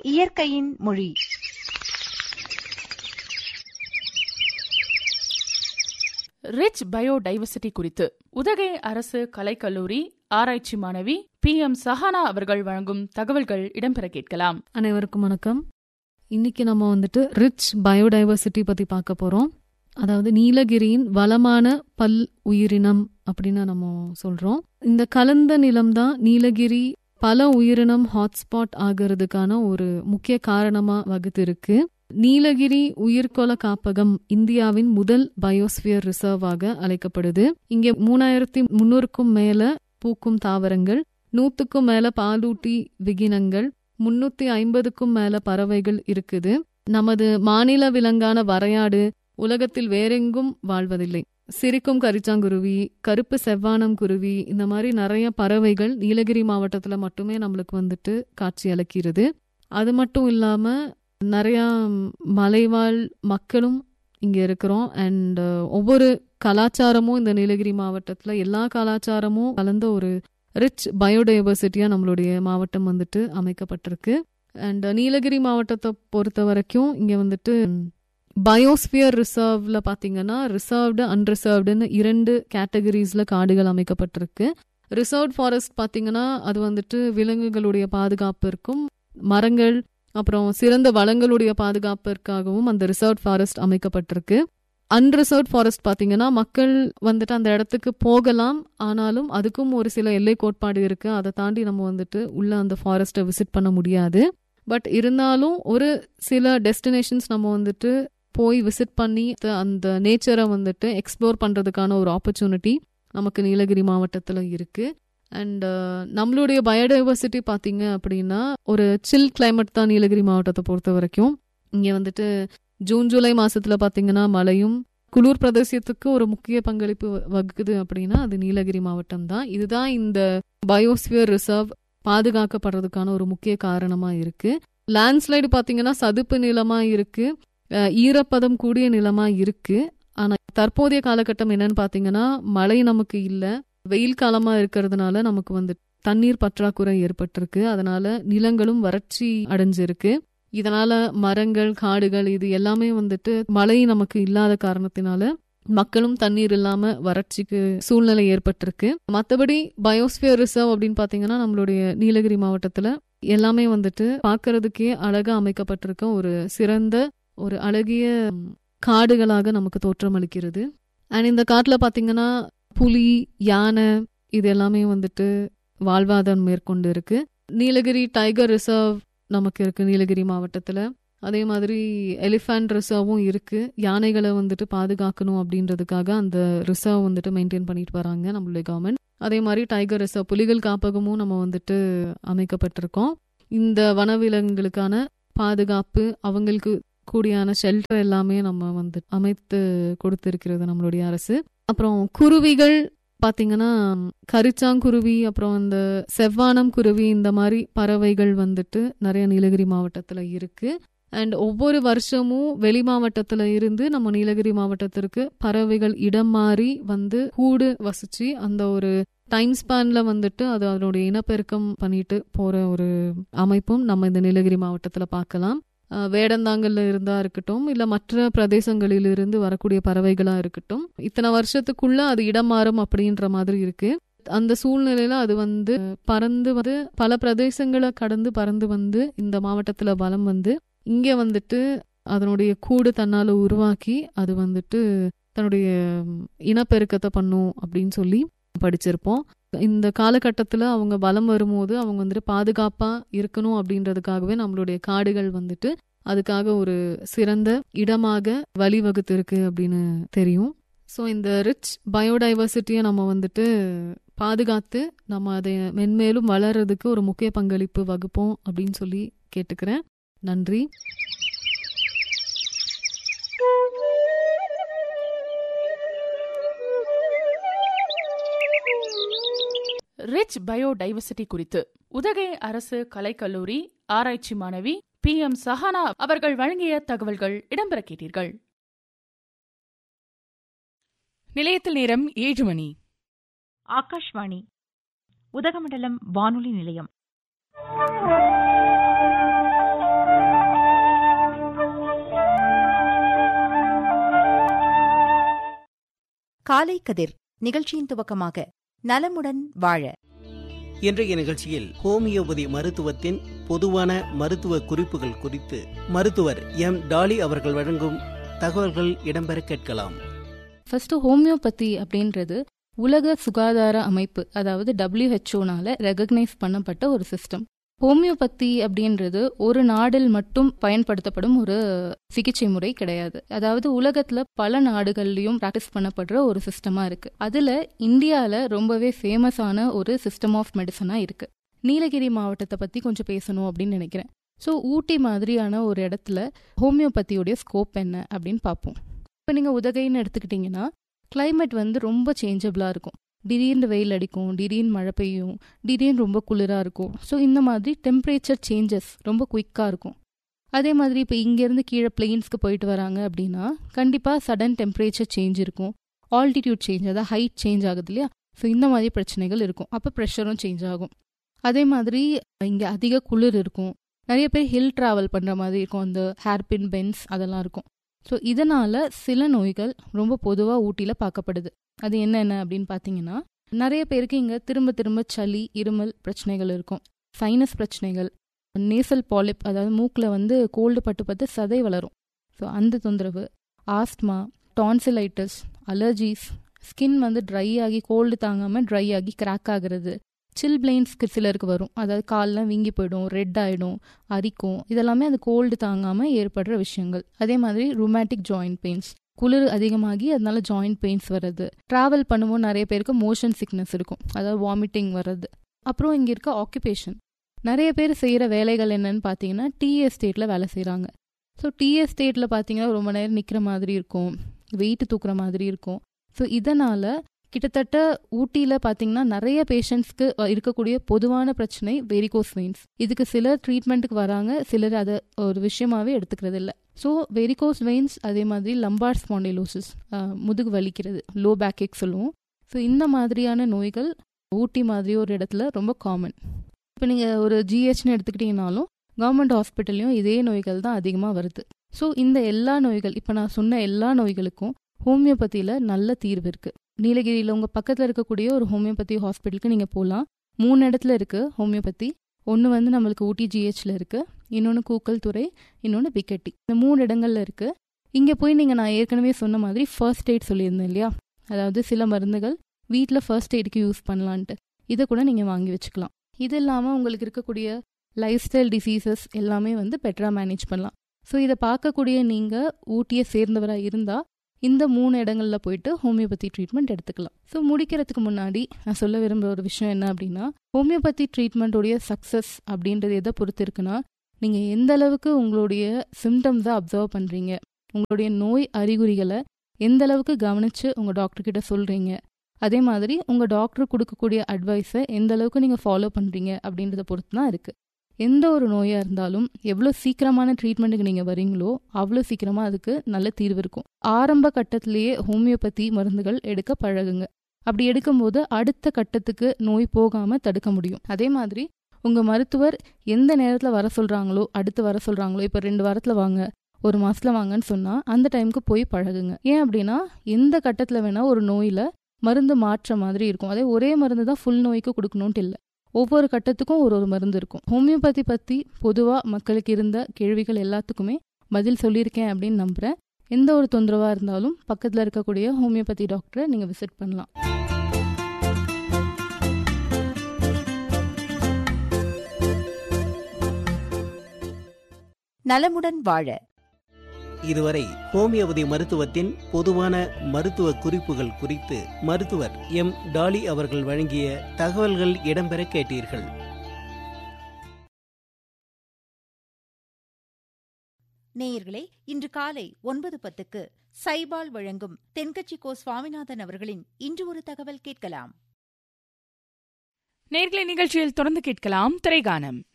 இயற்கையின் மொழி rich biodiversity குறித்து உதகை அரசு கலைக்கல்லூரி ஆராய்ச்சி மாணவி பி எம் சஹானா அவர்கள் வழங்கும் தகவல்கள் இடம்பெற கேட்கலாம் அனைவருக்கும் வணக்கம் இன்னைக்கு நம்ம வந்துட்டு ரிச் பயோடைவர்சிட்டி பத்தி பார்க்க போறோம் அதாவது நீலகிரியின் வளமான பல் உயிரினம் அப்படின்னு நம்ம சொல்றோம் இந்த கலந்த நிலம் தான் நீலகிரி பல உயிரினம் ஹாட்ஸ்பாட் ஆகிறதுக்கான ஒரு முக்கிய காரணமா வகுத்திருக்கு நீலகிரி உயிர்கொல காப்பகம் இந்தியாவின் முதல் பயோஸ்பியர் ரிசர்வாக அழைக்கப்படுது இங்கே மூணாயிரத்தி முன்னூறுக்கும் மேல பூக்கும் தாவரங்கள் நூத்துக்கும் மேல பாலூட்டி விகினங்கள் முன்னூத்தி ஐம்பதுக்கும் மேல பறவைகள் இருக்குது நமது மாநில விலங்கான வரையாடு உலகத்தில் வேறெங்கும் வாழ்வதில்லை சிரிக்கும் கரிச்சாங்குருவி கருப்பு செவ்வானம் குருவி இந்த மாதிரி நிறைய பறவைகள் நீலகிரி மாவட்டத்துல மட்டுமே நம்மளுக்கு வந்துட்டு காட்சி அளிக்கிறது அது மட்டும் இல்லாம நிறைய மலைவாழ் மக்களும் இங்க இருக்கிறோம் அண்ட் ஒவ்வொரு கலாச்சாரமும் இந்த நீலகிரி மாவட்டத்துல எல்லா கலாச்சாரமும் கலந்த ஒரு ரிச் பயோடைவர்சிட்டியா நம்மளுடைய மாவட்டம் வந்துட்டு அமைக்கப்பட்டிருக்கு அண்ட் நீலகிரி மாவட்டத்தை பொறுத்த வரைக்கும் இங்க வந்துட்டு பயோஸ்பியர் ரிசர்வ்ல பாத்தீங்கன்னா ரிசர்வ்டு அன்ரிசர்வ்டுன்னு இரண்டு கேட்டகரிஸ்ல காடுகள் அமைக்கப்பட்டிருக்கு ரிசர்வ் ஃபாரஸ்ட் பாத்தீங்கன்னா அது வந்துட்டு விலங்குகளுடைய பாதுகாப்பிற்கும் மரங்கள் அப்புறம் சிறந்த வளங்களுடைய பாதுகாப்பிற்காகவும் அந்த ரிசர்வ் ஃபாரஸ்ட் அமைக்கப்பட்டிருக்கு அன்ரிசர்வ் ஃபாரஸ்ட் பாத்தீங்கன்னா மக்கள் வந்துட்டு அந்த இடத்துக்கு போகலாம் ஆனாலும் அதுக்கும் ஒரு சில எல்லை கோட்பாடு இருக்கு அதை தாண்டி நம்ம வந்துட்டு உள்ள அந்த ஃபாரஸ்ட்டை விசிட் பண்ண முடியாது பட் இருந்தாலும் ஒரு சில டெஸ்டினேஷன்ஸ் நம்ம வந்துட்டு போய் விசிட் பண்ணி அந்த நேச்சரை வந்துட்டு எக்ஸ்ப்ளோர் பண்றதுக்கான ஒரு ஆப்பர்ச்சுனிட்டி நமக்கு நீலகிரி மாவட்டத்தில் இருக்கு அண்ட் நம்மளுடைய பயோடைவர்சிட்டி பார்த்தீங்க அப்படின்னா ஒரு சில் கிளைமேட் தான் நீலகிரி மாவட்டத்தை பொறுத்த வரைக்கும் இங்கே வந்துட்டு ஜூன் ஜூலை மாசத்துல பார்த்தீங்கன்னா மழையும் குளிர் பிரதேசத்துக்கு ஒரு முக்கிய பங்களிப்பு வகுக்குது அப்படின்னா அது நீலகிரி மாவட்டம் தான் இதுதான் இந்த பயோஸ்பியர் ரிசர்வ் பாதுகாக்கப்படுறதுக்கான ஒரு முக்கிய காரணமா இருக்கு லேண்ட்ஸ்லைடு பாத்தீங்கன்னா சதுப்பு நிலமா இருக்கு ஈரப்பதம் கூடிய நிலமா இருக்கு ஆனா தற்போதைய காலகட்டம் என்னன்னு பாத்தீங்கன்னா மழை நமக்கு இல்ல வெயில் காலமா இருக்கிறதுனால நமக்கு வந்து தண்ணீர் பற்றாக்குறை ஏற்பட்டிருக்கு அதனால நிலங்களும் வறட்சி அடைஞ்சிருக்கு இதனால மரங்கள் காடுகள் இது எல்லாமே வந்துட்டு மழை நமக்கு இல்லாத காரணத்தினால மக்களும் தண்ணீர் இல்லாம வறட்சிக்கு சூழ்நிலை ஏற்பட்டிருக்கு மற்றபடி பயோஸ்பியர் ரிசர்வ் அப்படின்னு பாத்தீங்கன்னா நம்மளுடைய நீலகிரி மாவட்டத்துல எல்லாமே வந்துட்டு பாக்குறதுக்கே அழகா அமைக்கப்பட்டிருக்க ஒரு சிறந்த ஒரு அழகிய காடுகளாக நமக்கு தோற்றமளிக்கிறது அண்ட் இந்த காட்டுல பாத்தீங்கன்னா புலி யானை இது எல்லாமே வந்துட்டு வாழ்வாதாரம் மேற்கொண்டு இருக்கு நீலகிரி டைகர் ரிசர்வ் நமக்கு இருக்கு நீலகிரி மாவட்டத்துல அதே மாதிரி எலிஃபண்ட் ரிசர்வும் இருக்கு யானைகளை வந்துட்டு பாதுகாக்கணும் அப்படின்றதுக்காக அந்த ரிசர்வ் வந்துட்டு மெயின்டைன் பண்ணிட்டு வராங்க நம்மளுடைய கவர்மெண்ட் அதே மாதிரி டைகர் ரிசர்வ் புலிகள் காப்பகமும் நம்ம வந்துட்டு அமைக்கப்பட்டிருக்கோம் இந்த வனவிலங்குகளுக்கான பாதுகாப்பு அவங்களுக்கு கூடியான ஷெல்டர் எல்லாமே நம்ம வந்து அமைத்து கொடுத்திருக்கிறது நம்மளுடைய அரசு அப்புறம் குருவிகள் பாத்தீங்கன்னா கரிச்சாங்குருவி அப்புறம் இந்த செவ்வானம் குருவி இந்த மாதிரி பறவைகள் வந்துட்டு நிறைய நீலகிரி மாவட்டத்துல இருக்கு அண்ட் ஒவ்வொரு வருஷமும் வெளி மாவட்டத்துல இருந்து நம்ம நீலகிரி மாவட்டத்திற்கு பறவைகள் இடம் மாறி வந்து கூடு வசிச்சு அந்த ஒரு டைம் ஸ்பேன்ல வந்துட்டு அது அதனுடைய இனப்பெருக்கம் பண்ணிட்டு போற ஒரு அமைப்பும் நம்ம இந்த நீலகிரி மாவட்டத்துல பார்க்கலாம் வேடந்தாங்கல்ல இருந்தா இருக்கட்டும் இல்ல மற்ற பிரதேசங்களில் இருந்து வரக்கூடிய பறவைகளா இருக்கட்டும் இத்தனை வருஷத்துக்குள்ள அது இடம் மாறும் அப்படின்ற மாதிரி இருக்கு அந்த சூழ்நிலையில அது வந்து பறந்து வந்து பல பிரதேசங்களை கடந்து பறந்து வந்து இந்த மாவட்டத்துல வலம் வந்து இங்க வந்துட்டு அதனுடைய கூடு தன்னால உருவாக்கி அது வந்துட்டு தன்னுடைய இனப்பெருக்கத்தை பண்ணும் அப்படின்னு சொல்லி படிச்சிருப்போம் இந்த காலகட்டத்தில் அவங்க வலம் வரும்போது அவங்க வந்துட்டு பாதுகாப்பா இருக்கணும் அப்படின்றதுக்காகவே நம்மளுடைய காடுகள் வந்துட்டு அதுக்காக ஒரு சிறந்த இடமாக வழிவகுத்து இருக்கு அப்படின்னு தெரியும் ஸோ இந்த ரிச் பயோடைவர்சிட்டியை நம்ம வந்துட்டு பாதுகாத்து நம்ம அதை மென்மேலும் வளர்றதுக்கு ஒரு முக்கிய பங்களிப்பு வகுப்போம் அப்படின்னு சொல்லி கேட்டுக்கிறேன் நன்றி ரிச் பயோடைவர்சிட்டி குறித்து உதகை அரசு கலைக்கல்லூரி ஆராய்ச்சி மாணவி பி எம் சஹானா அவர்கள் வழங்கிய தகவல்கள் இடம்பெற கேட்டீர்கள் நிலையத்தில் நேரம் ஏழு மணி ஆகாஷ்வாணி உதகமண்டலம் வானொலி நிலையம் காலை கதிர் நிகழ்ச்சியின் துவக்கமாக நலமுடன் வாழ இன்றைய நிகழ்ச்சியில் ஹோமியோபதி மருத்துவத்தின் பொதுவான மருத்துவ குறிப்புகள் குறித்து மருத்துவர் எம் டாலி அவர்கள் வழங்கும் தகவல்கள் இடம்பெற கேட்கலாம் ஃபர்ஸ்ட் ஹோமியோபதி அப்படின்றது உலக சுகாதார அமைப்பு அதாவது டபிள்யூஹெச்ஓனால ரெகக்னைஸ் பண்ணப்பட்ட ஒரு சிஸ்டம் ஹோமியோபதி அப்படின்றது ஒரு நாடில் மட்டும் பயன்படுத்தப்படும் ஒரு சிகிச்சை முறை கிடையாது அதாவது உலகத்துல பல நாடுகள்லயும் பிராக்டிஸ் பண்ணப்படுற ஒரு சிஸ்டமா இருக்கு அதுல இந்தியால ரொம்பவே ஃபேமஸான ஒரு சிஸ்டம் ஆஃப் மெடிசனா இருக்கு நீலகிரி மாவட்டத்தை பத்தி கொஞ்சம் பேசணும் அப்படின்னு நினைக்கிறேன் ஸோ ஊட்டி மாதிரியான ஒரு இடத்துல ஹோமியோபதியோடைய ஸ்கோப் என்ன அப்படின்னு பார்ப்போம் இப்போ நீங்கள் உதகைன்னு எடுத்துக்கிட்டிங்கன்னா climate வந்து ரொம்ப சேஞ்சபிளாக இருக்கும் திடீர்னு வெயில் அடிக்கும் திடீர்னு மழை பெய்யும் திடீர்னு ரொம்ப குளிராக இருக்கும் ஸோ இந்த மாதிரி டெம்பரேச்சர் சேஞ்சஸ் ரொம்ப குயிக்காக இருக்கும் அதே மாதிரி இப்போ இங்கேருந்து கீழே பிளெயின்ஸ்க்கு போயிட்டு வராங்க அப்படின்னா கண்டிப்பாக சடன் டெம்பரேச்சர் சேஞ்ச் இருக்கும் ஆல்டிடியூட் சேஞ்ச் அதாவது ஹைட் சேஞ்ச் ஆகுது இல்லையா ஸோ இந்த மாதிரி பிரச்சனைகள் இருக்கும் அப்போ ப்ரெஷரும் சேஞ்ச் ஆகும் அதே மாதிரி இங்கே அதிக குளிர் இருக்கும் நிறைய பேர் ஹில் ட்ராவல் பண்ணுற மாதிரி இருக்கும் அந்த ஹேர்பின் பென்ஸ் அதெல்லாம் இருக்கும் ஸோ இதனால் சில நோய்கள் ரொம்ப பொதுவாக ஊட்டியில் பார்க்கப்படுது அது என்னென்ன அப்படின்னு பார்த்தீங்கன்னா நிறைய பேருக்கு இங்கே திரும்ப திரும்ப சளி இருமல் பிரச்சனைகள் இருக்கும் சைனஸ் பிரச்சனைகள் நேசல் பாலிப் அதாவது மூக்கில் வந்து கோல்டு பட்டு பட்டு சதை வளரும் ஸோ அந்த தொந்தரவு ஆஸ்ட்மா டான்சிலைட்டிஸ் அலர்ஜிஸ் ஸ்கின் வந்து ட்ரை ஆகி கோல்டு தாங்காமல் ட்ரை ஆகி கிராக் ஆகுறது சில் பிளைன்ஸ்க்கு சிலருக்கு வரும் அதாவது கால்லாம் வீங்கி போயிடும் ரெட் ஆகிடும் அரிக்கும் இதெல்லாமே அந்த கோல்டு தாங்காமல் ஏற்படுற விஷயங்கள் அதே மாதிரி ருமேட்டிக் ஜாயிண்ட் பெயின்ஸ் குளிர் அதிகமாகி அதனால ஜாயிண்ட் பெயின்ஸ் வர்றது ட்ராவல் பண்ணும்போது நிறைய பேருக்கு மோஷன் சிக்னஸ் இருக்கும் அதாவது வாமிட்டிங் வர்றது அப்புறம் இங்கே இருக்க ஆக்குபேஷன் நிறைய பேர் செய்கிற வேலைகள் என்னன்னு பார்த்தீங்கன்னா டீ எஸ்டேட்டில் வேலை செய்கிறாங்க ஸோ டீ எஸ்டேட்டில் பார்த்தீங்கன்னா ரொம்ப நேரம் நிற்கிற மாதிரி இருக்கும் வெயிட் தூக்குற மாதிரி இருக்கும் ஸோ இதனால் கிட்டத்தட்ட ஊட்டியில் பார்த்தீங்கன்னா நிறைய பேஷண்ட்ஸ்க்கு இருக்கக்கூடிய பொதுவான பிரச்சனை வெரிகோஸ் வெயின்ஸ் இதுக்கு சிலர் ட்ரீட்மெண்ட்டுக்கு வராங்க சிலர் அதை ஒரு விஷயமாவே எடுத்துக்கிறது இல்லை ஸோ வெரிகோஸ் வெயின்ஸ் அதே மாதிரி லம்பார் ஸ்பாண்டிலோசிஸ் முதுகு வலிக்கிறது லோ பேக் ஏக் சொல்லுவோம் ஸோ இந்த மாதிரியான நோய்கள் ஊட்டி மாதிரி ஒரு இடத்துல ரொம்ப காமன் இப்போ நீங்கள் ஒரு ஜிஹெச்னு எடுத்துக்கிட்டீங்கனாலும் கவர்மெண்ட் ஹாஸ்பிட்டல்லையும் இதே நோய்கள் தான் அதிகமாக வருது ஸோ இந்த எல்லா நோய்கள் இப்போ நான் சொன்ன எல்லா நோய்களுக்கும் ஹோமியோபதியில் நல்ல தீர்வு இருக்குது நீலகிரியில் உங்கள் பக்கத்தில் இருக்கக்கூடிய ஒரு ஹோமியோபதி ஹாஸ்பிட்டலுக்கு நீங்கள் போகலாம் மூணு இடத்துல இருக்குது ஹோமியோபதி ஒன்று வந்து நம்மளுக்கு ஊட்டி ஜிஹெச்சில் இருக்குது இன்னொன்று கூக்கல் துறை இன்னொன்று பிக்கெட்டி இந்த மூணு இடங்கள்ல இருக்குது இங்கே போய் நீங்கள் நான் ஏற்கனவே சொன்ன மாதிரி ஃபர்ஸ்ட் எய்ட் சொல்லியிருந்தேன் இல்லையா அதாவது சில மருந்துகள் வீட்டில் ஃபர்ஸ்ட் எய்டுக்கு யூஸ் பண்ணலான்ட்டு இதை கூட நீங்கள் வாங்கி வச்சுக்கலாம் இது இல்லாமல் உங்களுக்கு இருக்கக்கூடிய லைஃப் ஸ்டைல் டிசீசஸ் எல்லாமே வந்து பெட்டராக மேனேஜ் பண்ணலாம் ஸோ இதை பார்க்கக்கூடிய நீங்கள் ஊட்டியை சேர்ந்தவராக இருந்தால் இந்த மூணு இடங்களில் போயிட்டு ஹோமியோபதி ட்ரீட்மெண்ட் எடுத்துக்கலாம் ஸோ முடிக்கிறதுக்கு முன்னாடி நான் சொல்ல விரும்புகிற ஒரு விஷயம் என்ன அப்படின்னா ஹோமியோபதி ட்ரீட்மெண்ட்டோடைய சக்ஸஸ் அப்படின்றது எதை பொறுத்து இருக்குன்னா நீங்கள் எந்த அளவுக்கு உங்களுடைய சிம்டம்ஸை அப்சர்வ் பண்ணுறீங்க உங்களுடைய நோய் அறிகுறிகளை எந்த அளவுக்கு கவனித்து உங்கள் டாக்டர்கிட்ட சொல்கிறீங்க அதே மாதிரி உங்கள் டாக்டர் கொடுக்கக்கூடிய அட்வைஸை எந்த அளவுக்கு நீங்கள் ஃபாலோ பண்ணுறீங்க அப்படின்றத பொறுத்து தான் இருக்குது எந்த ஒரு நோயாக இருந்தாலும் எவ்வளோ சீக்கிரமான ட்ரீட்மெண்ட்டுக்கு நீங்கள் வரீங்களோ அவ்வளோ சீக்கிரமாக அதுக்கு நல்ல தீர்வு இருக்கும் ஆரம்ப கட்டத்திலேயே ஹோமியோபதி மருந்துகள் எடுக்க பழகுங்க அப்படி எடுக்கும்போது அடுத்த கட்டத்துக்கு நோய் போகாமல் தடுக்க முடியும் அதே மாதிரி உங்கள் மருத்துவர் எந்த நேரத்தில் வர சொல்கிறாங்களோ அடுத்து வர சொல்கிறாங்களோ இப்போ ரெண்டு வாரத்தில் வாங்க ஒரு மாதத்தில் வாங்கன்னு சொன்னால் அந்த டைமுக்கு போய் பழகுங்க ஏன் அப்படின்னா எந்த கட்டத்தில் வேணால் ஒரு நோயில் மருந்து மாற்ற மாதிரி இருக்கும் அதே ஒரே மருந்து தான் ஃபுல் நோய்க்கு கொடுக்கணுன்ட்டு இல்லை ஒவ்வொரு கட்டத்துக்கும் ஒரு ஒரு மருந்து இருக்கும் ஹோமியோபதி பற்றி பொதுவாக மக்களுக்கு இருந்த கேள்விகள் எல்லாத்துக்குமே பதில் சொல்லியிருக்கேன் அப்படின்னு நம்புகிறேன் எந்த ஒரு தொந்தரவாக இருந்தாலும் பக்கத்தில் இருக்கக்கூடிய ஹோமியோபதி டாக்டரை நீங்கள் விசிட் பண்ணலாம் நலமுடன் வாழ இதுவரை ஹோமியோபதி மருத்துவத்தின் பொதுவான மருத்துவ குறிப்புகள் குறித்து மருத்துவர் எம் டாலி அவர்கள் வழங்கிய தகவல்கள் இடம்பெற கேட்டீர்கள் நேயர்களே இன்று காலை ஒன்பது பத்துக்கு சைபால் வழங்கும் தென்கட்சி கோ சுவாமிநாதன் அவர்களின் இன்று ஒரு தகவல் கேட்கலாம் நேர்களை நிகழ்ச்சியில் தொடர்ந்து கேட்கலாம் திரைகானம்